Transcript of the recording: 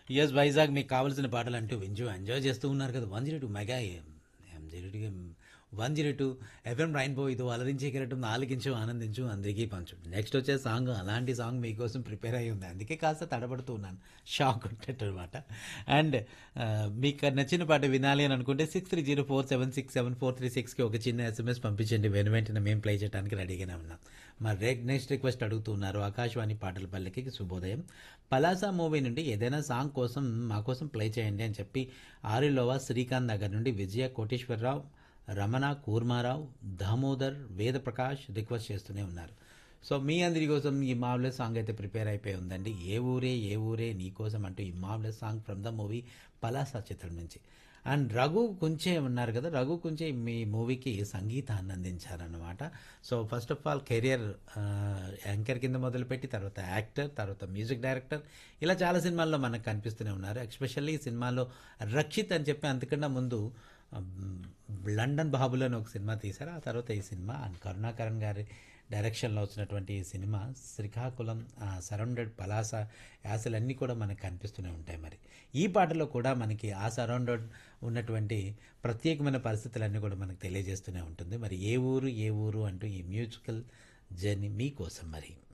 yes Vizag మీకు కావాల్సిన పాటలు అంటూ ఎంజాయ్ ఎంజాయ్ చేస్తూ ఉన్నారు కదా one zero two mega M zero two one zero two FM rainbow ఇది అలరించే కిరటం ఆలకించు ఆనందించు అందరికీ పంచు నెక్స్ట్ వచ్చే సాంగ్ అలాంటి సాంగ్ మీకోసం ప్రిపేర్ అయి ఉంది అందుకే కాస్త తడబడుతూ ఉన్నాను షాక్ కొట్టేట్టు అనమాట అండ్ మీకు నచ్చిన పాట వినాలి అని అనుకుంటే six three zero four seven six seven four three సిక్స్కి ఒక చిన్న ఎస్ఎంఎస్ పంపించండి వెను వెంటనే మేము ప్లే చేయడానికి రెడీగానే ఉన్నాం మరి రేక్ నెక్స్ట్ రిక్వెస్ట్ అడుగుతున్నారు ఆకాశవాణి పాటల పల్లెకి శుభోదయం పలాసా మూవీ నుండి ఏదైనా సాంగ్ కోసం మా కోసం ప్లే చేయండి అని చెప్పి ఆరిలోవా శ్రీకాంత్ నగర్ నుండి విజయ కోటేశ్వరరావు రమణ కూర్మారావు దామోదర్ వేదప్రకాష్ రిక్వెస్ట్ చేస్తూనే ఉన్నారు సో మీ అందరి కోసం ఈ మావ్లెస్ సాంగ్ అయితే ప్రిపేర్ అయిపోయి ఉందండి ఏ ఊరే ఏ ఊరే నీ కోసం అంటూ ఈ మావ్లెస్ song from the movie Palasa చిత్రం నుంచి అండ్ రఘు కుంచే ఉన్నారు కదా రఘు కుంచే మీ మూవీకి సంగీతాన్ని అందించారన్నమాట so first of all career anchor కింద మొదలుపెట్టి తర్వాత యాక్టర్ తర్వాత మ్యూజిక్ డైరెక్టర్ ఇలా చాలా సినిమాల్లో మనకు కనిపిస్తూనే ఉన్నారు ఎస్పెషల్లీ ఈ సినిమాలో రక్షిత్ అని చెప్పి అంతకన్నా ముందు లండన్ బాబులు అని ఒక సినిమా తీశారు ఆ తర్వాత ఈ సినిమా అండ్ కరుణాకరణ్ గారి డైరెక్షన్లో వచ్చినటువంటి ఈ సినిమా శ్రీకాకుళం సరౌండెడ్ పలాస యాసలన్నీ కూడా మనకు కనిపిస్తూనే ఉంటాయి మరి ఈ పాటలో కూడా మనకి ఆ సరౌండెడ్ ఉన్నటువంటి ప్రత్యేకమైన పరిస్థితులన్నీ కూడా మనకు తెలియజేస్తూనే ఉంటుంది మరి ఏ ఊరు ఏ ఊరు అంటూ ఈ మ్యూజికల్ జర్నీ మీకోసం మరి